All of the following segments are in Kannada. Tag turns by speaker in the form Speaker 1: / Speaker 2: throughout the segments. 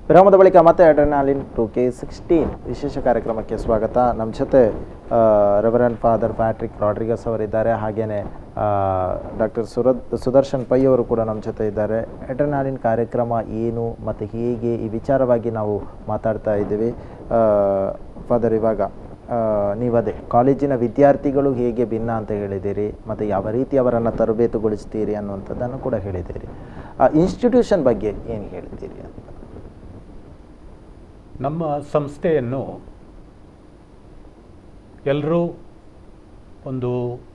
Speaker 1: ವಿರಾಮದ ಬಳಿಕ ಮತ್ತೆ ಅಡ್ರೆನಾಲಿನ್ ಟು ಕೆ ಸಿಕ್ಸ್ಟೀನ್ ವಿಶೇಷ ಕಾರ್ಯಕ್ರಮಕ್ಕೆ ಸ್ವಾಗತ ನಮ್ಮ ಜೊತೆ ರೆವರೆಂಡ್ ಫಾದರ್ ಪ್ಯಾಟ್ರಿಕ್ ರಾಡ್ರಿಗಸ್ ಅವರಿದ್ದಾರೆ ಹಾಗೆಯೇ ಡಾಕ್ಟರ್ ಸುರದ್ ಸುದರ್ಶನ್ ಪೈ ಅವರು ಕೂಡ ನಮ್ಮ ಜೊತೆ ಇದ್ದಾರೆ ಅಡ್ರೆನಾಲಿನ್ ಕಾರ್ಯಕ್ರಮ ಏನು ಮತ್ತು ಹೇಗೆ ಈ ವಿಚಾರವಾಗಿ ನಾವು ಮಾತಾಡ್ತಾ ಇದ್ದೀವಿ ಫಾದರ್ ಇವಾಗ ಆ, ನೀವದೇ ಕಾಲೇಜಿನ ವಿದ್ಯಾರ್ಥಿಗಳು ಹೇಗೆ ಭಿನ್ನ ಅಂತ ಹೇಳಿದ್ದೀರಿ ಮತ್ತು ಯಾವ ರೀತಿ ಅವರನ್ನು ತರಬೇತುಗೊಳಿಸ್ತೀರಿ ಅನ್ನುವಂಥದ್ದನ್ನು ಕೂಡ ಹೇಳಿದ್ದೀರಿ ಇನ್ಸ್ಟಿಟ್ಯೂಷನ್ ಬಗ್ಗೆ ಏನು ಹೇಳ್ತೀರಿ ಅಂತ
Speaker 2: ನಮ್ಮ ಸಂಸ್ಥೆಯನ್ನು ಎಲ್ಲರೂ ಒಂದು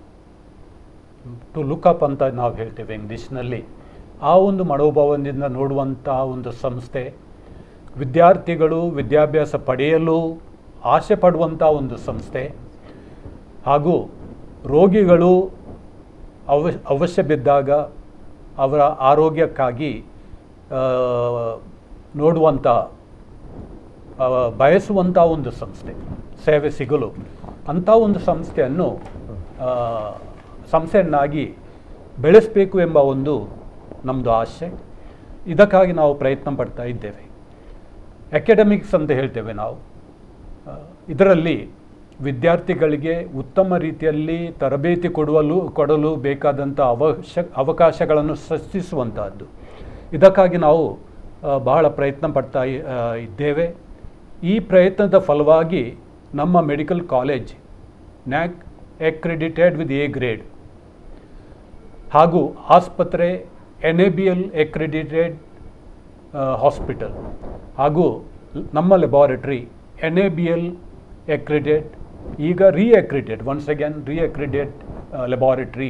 Speaker 2: ಟು ಲುಕಪ್ ಅಂತ ನಾವು ಹೇಳ್ತೇವೆ ಇಂಗ್ಲೀಷ್ನಲ್ಲಿ ಆ ಒಂದು ಮನೋಭಾವದಿಂದ ನೋಡುವಂಥ ಒಂದು ಸಂಸ್ಥೆ ವಿದ್ಯಾರ್ಥಿಗಳು ವಿದ್ಯಾಭ್ಯಾಸ ಪಡೆಯಲು ಆಸೆ ಪಡುವಂಥ ಒಂದು ಸಂಸ್ಥೆ ಹಾಗೂ ರೋಗಿಗಳು ಅವ ಅವಶ್ಯ ಬಿದ್ದಾಗ ಅವರ ಆರೋಗ್ಯಕ್ಕಾಗಿ ಆ, ನೋಡುವಂಥ ಆ, ಬಯಸುವಂಥ ಒಂದು ಸಂಸ್ಥೆ ಸೇವೆ ಸಿಗಲು ಅಂಥ ಒಂದು ಸಂಸ್ಥೆಯನ್ನು ಆ, ಸಂಸ್ಥೆಯನ್ನಾಗಿ ಬೆಳೆಸಬೇಕು ಎಂಬ ಒಂದು ನಮ್ಮದು ಆಸೆ ಇದಕ್ಕಾಗಿ ನಾವು ಪ್ರಯತ್ನ ಪಡ್ತಾ ಇದ್ದೇವೆ ಅಕಾಡೆಮಿಕ್ಸ್ ಅಂತ ಹೇಳ್ತೇವೆ ನಾವು ಆ, ಇದರಲ್ಲಿ ವಿದ್ಯಾರ್ಥಿಗಳಿಗೆ ಉತ್ತಮ ರೀತಿಯಲ್ಲಿ ತರಬೇತಿ ಕೊಡುವಲು ಕೊಡಲು ಬೇಕಾದಂಥ ಅವಶ್ಯ ಅವಕಾಶಗಳನ್ನು ಸೃಷ್ಟಿಸುವಂತಹದ್ದು ಇದಕ್ಕಾಗಿ ನಾವು ಆ, ಬಹಳ ಪ್ರಯತ್ನ ಪಡ್ತಾ ಇ- ಆ, ಇದ್ದೇವೆ ಈ ಪ್ರಯತ್ನದ ಫಲವಾಗಿ ನಮ್ಮ medical college NAAC accredited with A grade ಹಾಗೂ ಆಸ್ಪತ್ರೆ N A B L accredited hospital ಹಾಗೂ ನಮ್ಮ laboratory N A B L accredit ಈಗ ರೀ ಎಕ್ರಿಡೇಟ್ ಒನ್ಸ್ ಅಗೇನ್ ರೀ ಎಕ್ರಿಡೇಟ್ ಲೆಬಾರೆಟರಿ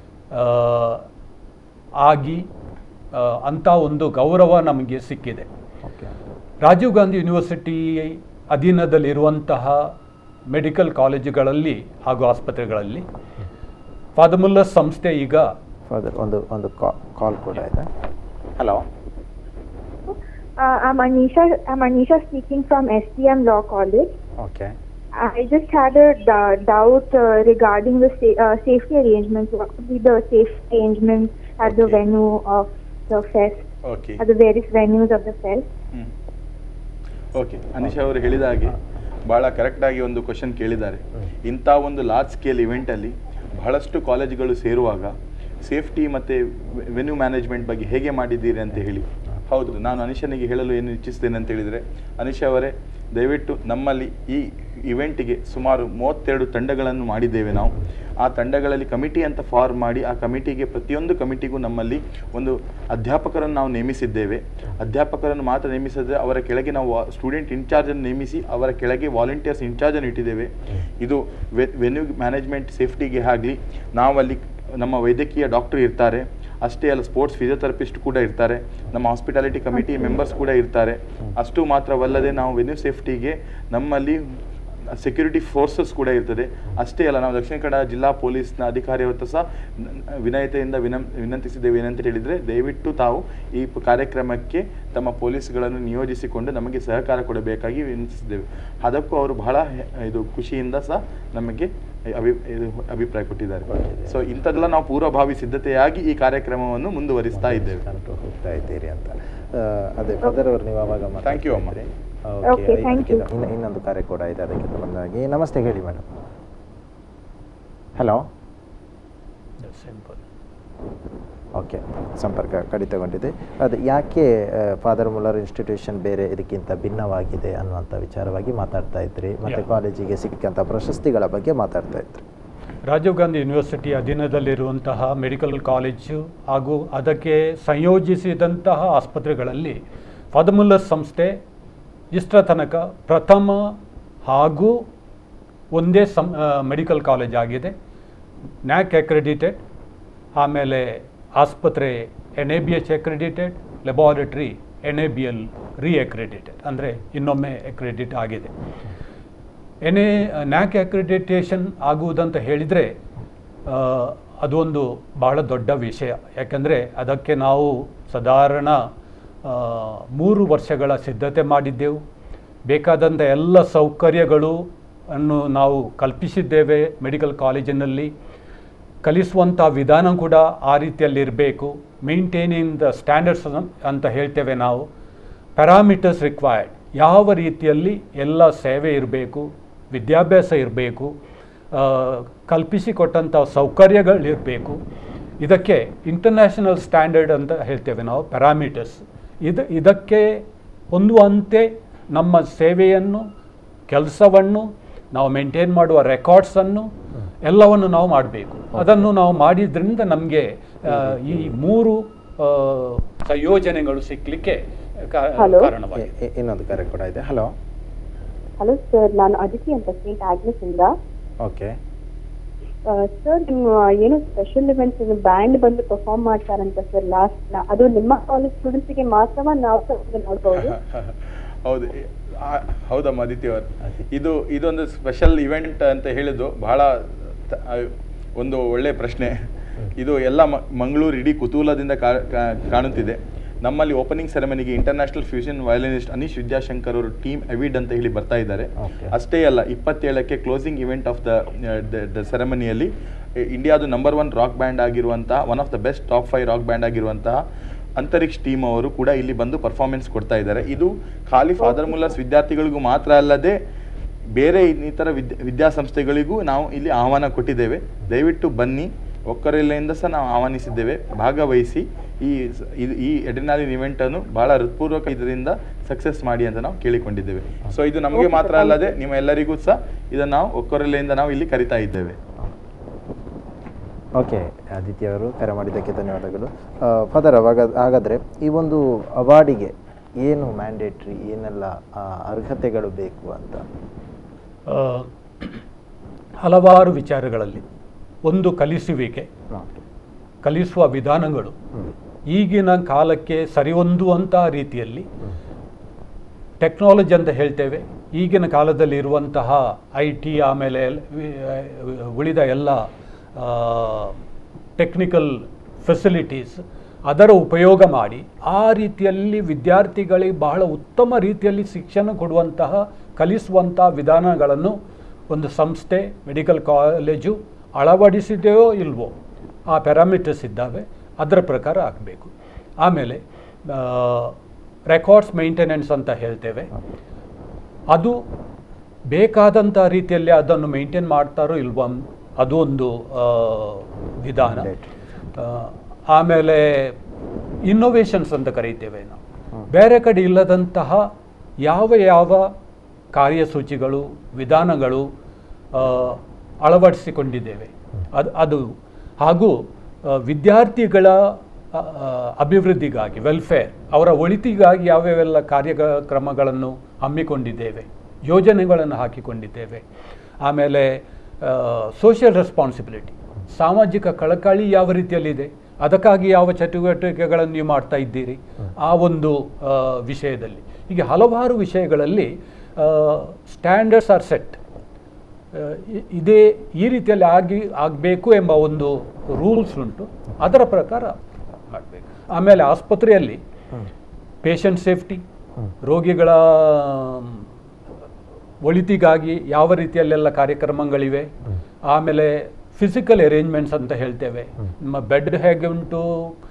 Speaker 2: ಆಗಿ ಆ, ಅಂಥ ಒಂದು ಗೌರವ ನಮಗೆ ಸಿಕ್ಕಿದೆ
Speaker 1: ಓಕೆ
Speaker 2: ರಾಜೀವ್ ಗಾಂಧಿ ಯೂನಿವರ್ಸಿಟಿ ಅಧೀನದಲ್ಲಿರುವಂತಹ ಮೆಡಿಕಲ್ ಕಾಲೇಜುಗಳಲ್ಲಿ ಹಾಗೂ ಆಸ್ಪತ್ರೆಗಳಲ್ಲಿ ಫಾದಮುಲ್ಲಸ್ ಸಂಸ್ಥೆ ಈಗ
Speaker 1: ಫಾದರ್ ಒಂದು ಒಂದು ಕಾಲ್ ಕೂಡ ಇದೆ hello
Speaker 3: Uh, I'm Anisha. I'm Anisha speaking from STM Law College.
Speaker 1: Okay
Speaker 3: I just had a d- doubt uh, regarding the sa- uh, safety arrangements. What would be the safety arrangements at the
Speaker 4: Okay.
Speaker 3: venue of the fest,
Speaker 4: okay
Speaker 3: at the various venues of the fest?
Speaker 4: Hmm. Okay Anish ಅವರು ಹೇಳಿದ ಹಾಗೆ ಭಾಳ ಕರೆಕ್ಟಾಗಿ ಒಂದು ಕ್ವಶನ್ ಕೇಳಿದ್ದಾರೆ ಇಂಥ ಒಂದು ಲಾರ್ಜ್ ಸ್ಕೇಲ್ ಇವೆಂಟಲ್ಲಿ ಬಹಳಷ್ಟು ಕಾಲೇಜುಗಳು ಸೇರುವಾಗ ಸೇಫ್ಟಿ ಮತ್ತು ವೆನ್ಯೂ ಮ್ಯಾನೇಜ್ಮೆಂಟ್ ಬಗ್ಗೆ ಹೇಗೆ ಮಾಡಿದ್ದೀರಿ ಅಂತ ಹೇಳಿ ಹೌದು ನಾನು ಅನಿಶನಿಗೆ ಹೇಳಲು ಏನು ಇಚ್ಛಿಸ್ತೇನೆ ಅಂತ ಹೇಳಿದರೆ ಅನಿಶ್ ಅವರೇ ದಯವಿಟ್ಟು ನಮ್ಮಲ್ಲಿ ಈ ಇವೆಂಟಿಗೆ ಸುಮಾರು ಮೂವತ್ತೆರಡು ತಂಡಗಳನ್ನು ಮಾಡಿದ್ದೇವೆ ನಾವು ಆ ತಂಡಗಳಲ್ಲಿ ಕಮಿಟಿ ಅಂತ ಫಾರ್ಮ್ ಮಾಡಿ ಆ ಕಮಿಟಿಗೆ ಪ್ರತಿಯೊಂದು ಕಮಿಟಿಗೂ ನಮ್ಮಲ್ಲಿ ಒಂದು ಅಧ್ಯಾಪಕರನ್ನು ನಾವು ನೇಮಿಸಿದ್ದೇವೆ ಅಧ್ಯಾಪಕರನ್ನು ಮಾತ್ರ ನೇಮಿಸದೆ ಅವರ ಕೆಳಗೆ ನಾವು ಸ್ಟೂಡೆಂಟ್ ಇನ್ಚಾರ್ಜನ್ನು ನೇಮಿಸಿ ಅವರ ಕೆಳಗೆ ವಾಲಂಟಿಯರ್ಸ್ ಇನ್ಚಾರ್ಜನ್ನು ಇಟ್ಟಿದ್ದೇವೆ ಇದು ವೆನ್ಯೂ ಮ್ಯಾನೇಜ್ಮೆಂಟ್ ಸೇಫ್ಟಿಗೆ ಆಗಲಿ ನಾವಲ್ಲಿ ನಮ್ಮ ವೈದ್ಯಕೀಯ ಡಾಕ್ಟರ್ ಇರ್ತಾರೆ ಅಷ್ಟೇ ಅಲ್ಲ ಸ್ಪೋರ್ಟ್ಸ್ ಫಿಸಿಯೋಥೆರಪಿಸ್ಟ್ ಕೂಡ ಇರ್ತಾರೆ ನಮ್ಮ ಹಾಸ್ಪಿಟಾಲಿಟಿ ಕಮಿಟಿ ಮೆಂಬರ್ಸ್ ಕೂಡ ಇರ್ತಾರೆ ಅಷ್ಟು ಮಾತ್ರವಲ್ಲದೆ ನಾವು ವೆನ್ಯೂ ಸೇಫ್ಟಿಗೆ ನಮ್ಮಲ್ಲಿ ಸೆಕ್ಯೂರಿಟಿ ಫೋರ್ಸಸ್ ಕೂಡ ಇರ್ತದೆ ಅಷ್ಟೇ ಅಲ್ಲ ನಾವು ದಕ್ಷಿಣ ಕನ್ನಡ ಜಿಲ್ಲಾ ಪೊಲೀಸ್ನ ಅಧಿಕಾರಿ ಹೊತ್ತು ಸಹ ನ- ವಿನಯತೆಯಿಂದ ವಿನಂ ವಿನಂತಿಸಿದ್ದೇವೆ ಏನಂತ ಹೇಳಿದರೆ ದಯವಿಟ್ಟು ತಾವು ಈ ಪ- ಕಾರ್ಯಕ್ರಮಕ್ಕೆ ತಮ್ಮ ಪೊಲೀಸ್ಗಳನ್ನು ನಿಯೋಜಿಸಿಕೊಂಡು ನಮಗೆ ಸಹಕಾರ ಕೊಡಬೇಕಾಗಿ ವಿನಂತಿಸಿದ್ದೇವೆ ಅದಕ್ಕೂ ಅವರು ಬಹಳ ಹೆ- ಇದು ಖುಷಿಯಿಂದ ಸಹ ನಮಗೆ ಅಭಿ ಇದು ಅಭಿಪ್ರಾಯ ಕೊಟ್ಟಿದ್ದಾರೆ ಸೊ ಇಂಥದ್ದೆಲ್ಲ ನಾವು ಪೂರ್ವಭಾವಿ ಸಿದ್ಧತೆಯಾಗಿ ಈ ಕಾರ್ಯಕ್ರಮವನ್ನು ಮುಂದುವರಿಸ್ತಾ ಇದ್ದೇವೆ
Speaker 1: ಕಂಡು ಹೋಗ್ತಾ ಇದ್ದೀರಿ ಅಂತ ಆ, ಅದೇ ಫಾದರ್ ಅವರು ನೀವು ಅವಾಗ
Speaker 4: Thank you, ಅಮ್ಮ.
Speaker 3: Okay, thank you.
Speaker 1: ಇನ್ನು ಇನ್ನೊಂದು ಕರೆ ಕೂಡ ಇದೆ ಅದಕ್ಕೆ ಸಂಬಂಧವಾಗಿ ನಮಸ್ತೆ ಹೇಳಿ ಮೇಡಮ್ ಹಲೋ
Speaker 2: ಸಿಂಪಲ್
Speaker 1: ಓಕೆ ಸಂಪರ್ಕ ಕಡಿತಗೊಂಡಿದೆ ಅದು ಯಾಕೆ ಫಾದರ್ ಮುಲ್ಲರ್ ಇನ್ಸ್ಟಿಟ್ಯೂಷನ್ ಬೇರೆ ಇದಕ್ಕಿಂತ ಭಿನ್ನವಾಗಿದೆ ಅನ್ನುವಂಥ ವಿಚಾರವಾಗಿ ಮಾತಾಡ್ತಾ ಇದ್ರಿ ಮತ್ತು
Speaker 2: Yeah.
Speaker 1: ಕಾಲೇಜಿಗೆ ಸಿಕ್ಕಂಥ ಪ್ರಶಸ್ತಿಗಳ ಬಗ್ಗೆ ಮಾತಾಡ್ತಾ ಇದ್ರಿ
Speaker 2: ರಾಜೀವ್ ಗಾಂಧಿ ಯೂನಿವರ್ಸಿಟಿ ಅಧೀನದಲ್ಲಿರುವಂತಹ ಮೆಡಿಕಲ್ ಕಾಲೇಜು ಹಾಗೂ ಅದಕ್ಕೆ ಸಂಯೋಜಿಸಿದಂತಹ ಆಸ್ಪತ್ರೆಗಳಲ್ಲಿ ಫಾದಮುಲ್ಲಸ್ ಸಂಸ್ಥೆ ಇಷ್ಟರ ತನಕ ಪ್ರಥಮ ಹಾಗೂ ಒಂದೇ ಸಂ ಮೆಡಿಕಲ್ ಕಾಲೇಜ್ ಆಗಿದೆ ನ್ಯಾಕ್ ಅಕ್ರೆಡಿಟೆಡ್ ಆಮೇಲೆ ಆಸ್ಪತ್ರೆ N A B H accredited laboratory N A B L re accredited ಅಂದರೆ ಇನ್ನೊಮ್ಮೆ ಅಕ್ರೆಡಿಟ್ ಆಗಿದೆ ಎನ್ ಎ ನ್ಯಾಕ್ ಅಕ್ರಿಡಿಟೇಷನ್ ಆಗುವುದಂತ ಹೇಳಿದರೆ ಅದು ಒಂದು ಬಹಳ ದೊಡ್ಡ ವಿಷಯ ಯಾಕಂದರೆ ಅದಕ್ಕೆ ನಾವು ಸಾಧಾರಣ ಆ, ಮೂರು ವರ್ಷಗಳ ಸಿದ್ಧತೆ ಮಾಡಿದ್ದೆವು ಬೇಕಾದಂಥ ಎಲ್ಲ ಸೌಕರ್ಯಗಳು ಅನ್ನು ನಾವು ಕಲ್ಪಿಸಿದ್ದೇವೆ ಮೆಡಿಕಲ್ ಕಾಲೇಜಿನಲ್ಲಿ ಕಲಿಸುವಂಥ ವಿಧಾನ ಕೂಡ ಆ ರೀತಿಯಲ್ಲಿರಬೇಕು ಮೇಂಟೈನಿಂಗ್ ದ ಸ್ಟ್ಯಾಂಡರ್ಡ್ಸ್ ಅಂತ ಹೇಳ್ತೇವೆ ನಾವು ಪ್ಯಾರಾಮೀಟರ್ಸ್ ರಿಕ್ವೈರ್ಡ್ ಯಾವ ರೀತಿಯಲ್ಲಿ ಎಲ್ಲ ಸೇವೆ ಇರಬೇಕು ವಿದ್ಯಾಭ್ಯಾಸ ಇರಬೇಕು ಕಲ್ಪಿಸಿಕೊಟ್ಟಂಥ ಸೌಕರ್ಯಗಳಿರಬೇಕು ಇದಕ್ಕೆ ಇಂಟರ್ನ್ಯಾಷನಲ್ ಸ್ಟ್ಯಾಂಡರ್ಡ್ ಅಂತ ಹೇಳ್ತೇವೆ ನಾವು ಪ್ಯಾರಾಮೀಟರ್ಸ್ ಇದು ಇದಕ್ಕೆ ಹೊಂದುವಂತೆ ನಮ್ಮ ಸೇವೆಯನ್ನು ಕೆಲಸವನ್ನು ನಾವು ಮೇಂಟೈನ್ ಮಾಡುವ ರೆಕಾರ್ಡ್ಸನ್ನು ಎಲ್ಲವನ್ನು ನಾವು ಮಾಡಬೇಕು ಅದನ್ನು ನಾವು ಮಾಡಿದ್ರಿಂದ ನಮಗೆ ಈ ಮೂರು ಆ, ಸಂಯೋಜನೆಗಳು ಸಿಕ್ಕಲಿಕ್ಕೆ
Speaker 3: Hello?
Speaker 2: ಕಾರಣವಾಗಿದೆ
Speaker 1: ಇ- ಇ- ಇನ್ನೊಂದು ಕರೆ ಕೂಡ ಇದೆ ಹಲೋ
Speaker 3: ಹಲೋ ಸರ್ ನಾನು ಅದಿತಿ ಅಂತ ಸೇಂಟ್ ಆಗ್ನೆಸ್ ಇಂದ
Speaker 1: ಓಕೆ
Speaker 3: ಸರ್ ನಿಮ್ಮ ಏನೋ ಸ್ಪೆಷಲ್ ಇವೆಂಟ್ಸ್ ಬ್ಯಾಂಡ್ ಬಂದು ಪರ್ಫಾರ್ಮ್ ಮಾಡ್ತಾರಂತ ಸರ್ ಲಾಸ್ಟ್ ಅದು ನಿಮ್ಮ ಕಾಲೇಜ್ ಸ್ಟೂಡೆಂಟ್ಸ್ಗೆ ಮಾತ್ರವ ನಾವು ಸಹ ಅದನ್ನ ನೋಡ್ಬೋದು
Speaker 4: ಹೌದು ಆ- ಹೌದಮ್ಮ ಆದಿತ್ಯ ಅವರು ಇದು ಇದೊಂದು ಸ್ಪೆಷಲ್ ಇವೆಂಟ್ ಅಂತ ಹೇಳಿದ್ದು ಬಹಳ ತ- ಆ, ಒಂದು ಒಳ್ಳೆಯ ಪ್ರಶ್ನೆ ಇದು ಎಲ್ಲ ಮ- ಮಂಗಳೂರು ಇಡೀ ಕುತೂಹಲದಿಂದ ಕಾ- ಕಾ- ಕಾಣುತ್ತಿದೆ ನಮ್ಮಲ್ಲಿ ಓಪನಿಂಗ್ ಸೆರೆಮನಿಗೆ international fusion violinist Anish Vidyashankar ಅವರು ಟೀಮ್ ಎವಿಡ್ ಅಂತ ಹೇಳಿ ಬರ್ತಾ ಇದ್ದಾರೆ
Speaker 1: Okay.
Speaker 4: ಅಷ್ಟೇ ಅಲ್ಲ ಇಪ್ಪತ್ತೇಳಕ್ಕೆ closing event of the the ಸೆರೆಮನಿಯಲ್ಲಿ ಇಂಡಿಯಾದು ನಂಬರ್ ಒನ್ ರಾಕ್ ಬ್ಯಾಂಡ್ ಆಗಿರುವಂತಹ one of the best top five rock band ಆಗಿರುವಂತಹ ಅಂತರಿಕ್ಷ್ ಟೀಮ್ ಅವರು ಕೂಡ ಇಲ್ಲಿ ಬಂದು ಪರ್ಫಾರ್ಮೆನ್ಸ್ ಕೊಡ್ತಾ ಇದ್ದಾರೆ ಇದು ಖಾಲಿ ಫಾದರ್ ಮುಲ್ಲರ್ಸ್ ವಿದ್ಯಾರ್ಥಿಗಳಿಗೂ ಮಾತ್ರ ಅಲ್ಲದೆ ಬೇರೆ ಇನ್ನಿತರ ವಿದ್ಯಾ ವಿದ್ಯಾಸಂಸ್ಥೆಗಳಿಗೂ ನಾವು ಇಲ್ಲಿ ಆಹ್ವಾನ ಕೊಟ್ಟಿದ್ದೇವೆ ದಯವಿಟ್ಟು ಬನ್ನಿ ಒಕ್ಕರೆಲೆಯಿಂದ ಸಹ ನಾವು ಆಹ್ವಾನಿಸಿದ್ದೇವೆ ಭಾಗವಹಿಸಿ ಈ ಸ- ಇದು- ಈ ಎಡಿನಾಲಿನ್ ಇವೆಂಟನ್ನು ಬಹಳ ಹೃತ್ಪೂರ್ವಕ ಇದರಿಂದ ಸಕ್ಸಸ್ ಮಾಡಿ ಅಂತ ನಾವು ಕೇಳಿಕೊಂಡಿದ್ದೇವೆ ಸೊ ಇದು ನಮಗೆ ಮಾತ್ರ ಅಲ್ಲದೆ ನಿಮ್ಮ ಎಲ್ಲರಿಗೂ ಸಹ ಇದನ್ನು ನಾವು ಒಕ್ಕೊರೆಲೆಯಿಂದ ನಾವು ಇಲ್ಲಿ ಕರಿತಾ ಇದ್ದೇವೆ
Speaker 1: ಓಕೆ ಆದಿತ್ಯ ಅವರು ಕರೆ ಮಾಡಿದ್ದಕ್ಕೆ ಧನ್ಯವಾದಗಳು ಫಾದರ್ ಅವಾಗ ಹಾಗಾದರೆ ಈ ಒಂದು ಅವಾರ್ಡಿಗೆ ಏನು ಮ್ಯಾಂಡೇಟ್ರಿ ಏನೆಲ್ಲ ಆ, ಅರ್ಹತೆಗಳು ಬೇಕು ಅಂತ
Speaker 2: ಆ, ಹಲವಾರು ವಿಚಾರಗಳಲ್ಲಿ ಒಂದು ಕಲಿಸುವಿಕೆ ಕಲಿಸುವ ವಿಧಾನಗಳು ಈಗಿನ ಕಾಲಕ್ಕೆ ಸರಿಹೊಂದುವಂಥ ರೀತಿಯಲ್ಲಿ ಟೆಕ್ನಾಲಜಿ ಅಂತ ಹೇಳ್ತೇವೆ ಈಗಿನ ಕಾಲದಲ್ಲಿ ಇರುವಂತಹ ಐ ಟಿ ಆಮೇಲೆ ಎಲ್- ವಿ- ಉಳಿದ ಎಲ್ಲ ಟೆಕ್ನಿಕಲ್ ಫೆಸಿಲಿಟೀಸ್ ಅದರ ಉಪಯೋಗ ಮಾಡಿ ಆ ರೀತಿಯಲ್ಲಿ ವಿದ್ಯಾರ್ಥಿಗಳಿಗೆ ಬಹಳ ಉತ್ತಮ ರೀತಿಯಲ್ಲಿ ಶಿಕ್ಷಣ ಕೊಡುವಂತಹ ಕಲಿಸುವಂಥ ವಿಧಾನಗಳನ್ನು ಒಂದು ಸಂಸ್ಥೆ ಮೆಡಿಕಲ್ ಕಾಲೇಜು ಅಳವಡಿಸಿದೆಯೋ ಇಲ್ವೋ ಆ ಪ್ಯಾರಾಮೀಟರ್ಸ್ ಇದ್ದಾವೆ ಅದರ ಪ್ರಕಾರ ಆಗಬೇಕು ಆಮೇಲೆ ರೆಕಾರ್ಡ್ಸ್ ಮೇಂಟೆನೆನ್ಸ್ ಅಂತ ಹೇಳ್ತೇವೆ ಅದು ಬೇಕಾದಂಥ ರೀತಿಯಲ್ಲಿ ಅದನ್ನು ಮೇಂಟೈನ್ ಮಾಡ್ತಾರೋ ಇಲ್ವೋ ಅನ್- ಅದು ಒಂದು ಆ, ವಿಧಾನ ಆ, ಆಮೇಲೆ ಇನ್ನೋವೇಷನ್ಸ್ ಅಂತ ಕರೀತೇವೆ ನಾವು ಬೇರೆ ಕಡೆ ಇಲ್ಲದಂತಹ ಯಾವ ಯಾವ ಕಾರ್ಯಸೂಚಿಗಳು ವಿಧಾನಗಳು ಆ, ಅಳವಡಿಸಿಕೊಂಡಿದ್ದೇವೆ ಅದು ಅದು ಹಾಗೂ ಆ, ವಿದ್ಯಾರ್ಥಿಗಳ ಆ, ಆ, ಅಭಿವೃದ್ಧಿಗಾಗಿ ವೆಲ್ಫೇರ್ ಅವರ ಒಳಿತಿಗಾಗಿ ಯಾವ್ಯಾವೆಲ್ಲ ಕಾರ್ಯಕ್ರಮಗಳನ್ನು ಹಮ್ಮಿಕೊಂಡಿದ್ದೇವೆ ಯೋಜನೆಗಳನ್ನು ಹಾಕಿಕೊಂಡಿದ್ದೇವೆ ಆಮೇಲೆ ಸೋಷಿಯಲ್ ರೆಸ್ಪಾನ್ಸಿಬಿಲಿಟಿ ಸಾಮಾಜಿಕ ಕಳಕಳಿ ಯಾವ ರೀತಿಯಲ್ಲಿದೆ ಅದಕ್ಕಾಗಿ ಯಾವ ಚಟುವಟಿಕೆಗಳನ್ನು ನೀವು ಮಾಡ್ತಾ ಇದ್ದೀರಿ ಆ ಒಂದು ಆ, ವಿಷಯದಲ್ಲಿ ಹೀಗೆ ಹಲವಾರು ವಿಷಯಗಳಲ್ಲಿ ಸ್ಟ್ಯಾಂಡರ್ಡ್ಸ್ ಆರ್ ಸೆಟ್ ಇದೇ ಈ ರೀತಿಯಲ್ಲಿ ಆಗಿ ಆಗಬೇಕು ಎಂಬ ಒಂದು ರೂಲ್ಸ್ ಉಂಟು ಅದರ ಪ್ರಕಾರ ಮಾಡಬೇಕು ಆಮೇಲೆ ಆಸ್ಪತ್ರೆಯಲ್ಲಿ ಪೇಷಂಟ್ ಸೇಫ್ಟಿ ರೋಗಿಗಳ ಮ್, ಒಳಿತಿಗಾಗಿ ಯಾವ ರೀತಿಯಲ್ಲೆಲ್ಲ ಕಾರ್ಯಕ್ರಮಗಳಿವೆ ಆಮೇಲೆ ಫಿಸಿಕಲ್ ಅರೇಂಜ್ಮೆಂಟ್ಸ್ ಅಂತ ಹೇಳ್ತೇವೆ ನಮ್ಮ ಬೆಡ್ ಹೇಗುಂಟು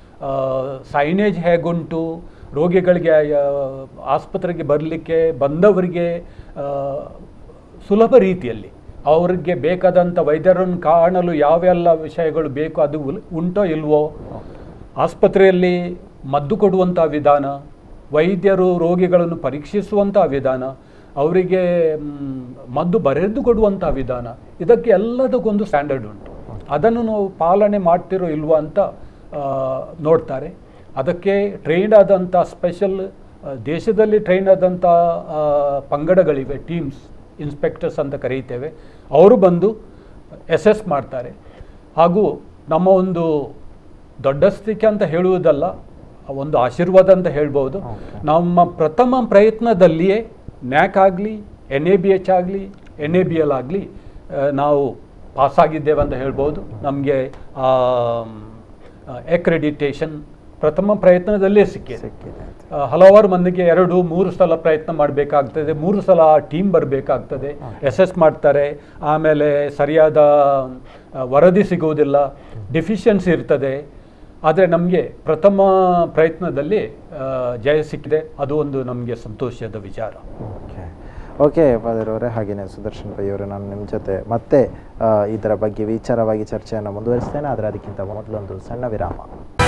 Speaker 2: ಸೈನೇಜ್ ಹೇಗುಂಟು ರೋಗಿಗಳಿಗೆ ಆ, ಆಸ್ಪತ್ರೆಗೆ ಬರಲಿಕ್ಕೆ ಬಂದವರಿಗೆ ಆ, ಸುಲಭ ರೀತಿಯಲ್ಲಿ ಅವರಿಗೆ ಬೇಕಾದಂಥ ವೈದ್ಯರನ್ನು ಕಾಣಲು ಯಾವೆಲ್ಲ ವಿಷಯಗಳು ಬೇಕು ಅದು ಉಲ್- ಉಂಟೋ ಇಲ್ವೋ ಆಸ್ಪತ್ರೆಯಲ್ಲಿ ಮದ್ದು ಕೊಡುವಂಥ ವಿಧಾನ ವೈದ್ಯರು ರೋಗಿಗಳನ್ನು ಪರೀಕ್ಷಿಸುವಂಥ ವಿಧಾನ ಅವರಿಗೆ ಮ್, ಮದ್ದು ಬರೆದು ಕೊಡುವಂಥ ವಿಧಾನ ಇದಕ್ಕೆ ಎಲ್ಲದಕ್ಕೊಂದು ಸ್ಟ್ಯಾಂಡರ್ಡ್ ಉಂಟು ಅದನ್ನು ನಾವು ಪಾಲನೆ ಮಾಡ್ತಿರೋ ಇಲ್ವಾ ಅಂತ ಆ, ನೋಡ್ತಾರೆ ಅದಕ್ಕೆ ಟ್ರೈನ್ ಆದಂಥ ಸ್ಪೆಷಲ್ ದೇಶದಲ್ಲಿ ಟ್ರೈನ್ ಆದಂಥ ಆ, ಪಂಗಡಗಳಿವೆ ಟೀಮ್ಸ್ ಇನ್ಸ್ಪೆಕ್ಟರ್ಸ್ ಅಂತ ಕರೀತೇವೆ ಅವರು ಬಂದು ಎಸೆಸ್ ಮಾಡ್ತಾರೆ ಹಾಗೂ ನಮ್ಮ ಒಂದು ದೊಡ್ಡಸ್ತಿಕೆ ಅಂತ ಹೇಳುವುದಲ್ಲ ಒಂದು ಆಶೀರ್ವಾದ ಅಂತ ಹೇಳ್ಬೋದು ನಮ್ಮ ಪ್ರಥಮ ಪ್ರಯತ್ನದಲ್ಲಿಯೇ ನ್ಯಾಕ್ ಆಗಲಿ ಎನ್ ಎ ಬಿ ಎಚ್ ಆಗಲಿ ಎನ್ ಎ ಬಿ ಎಲ್ ಆಗಲಿ ನಾವು ಪಾಸಾಗಿದ್ದೇವೆ ಅಂತ ಹೇಳ್ಬೋದು ನಮಗೆ ಎಕ್ರೆಡಿಟೇಷನ್ ಪ್ರಥಮ ಪ್ರಯತ್ನದಲ್ಲೇ ಸಿಕ್ಕಿದೆ
Speaker 1: ಸಿಕ್ಕಿದೆ ಅಂತ.
Speaker 2: ಆ, ಹಲವಾರು ಮಂದಿಗೆ ಎರಡು ಮೂರು ಸಲ ಪ್ರಯತ್ನ ಮಾಡಬೇಕಾಗ್ತದೆ ಮೂರು ಸಲ ಟೀಮ್ ಬರಬೇಕಾಗ್ತದೆ ಎಸೆಸ್ ಮಾಡ್ತಾರೆ ಆಮೇಲೆ ಸರಿಯಾದ ಆ, ವರದಿ ಸಿಗುವುದಿಲ್ಲ ಡಿಫಿಷಿಯನ್ಸಿ ಇರ್ತದೆ ಆದರೆ ನಮಗೆ ಪ್ರಥಮ ಪ್ರಯತ್ನದಲ್ಲಿ ಆ, ಜಯ ಸಿಕ್ಕಿದೆ ಅದು ಒಂದು ನಮಗೆ ಸಂತೋಷದ ವಿಚಾರ
Speaker 1: ಓಕೆ ಓಕೆ ಫಾದರ್ ಅವರೇ ಹಾಗೆಯೇ ಸುದರ್ಶನ್ ಪೈ ಅವರೇ ನಾನು ನಿಮ್ಮ ಜೊತೆ ಮತ್ತೆ ಆ, ಇದರ ಬಗ್ಗೆ ವಿಚಾರವಾಗಿ ಚರ್ಚೆಯನ್ನು ಮುಂದುವರಿಸ್ತೇನೆ ಆದರೆ ಅದಕ್ಕಿಂತ ಮೊದಲೊಂದು ಸಣ್ಣ ವಿರಾಮ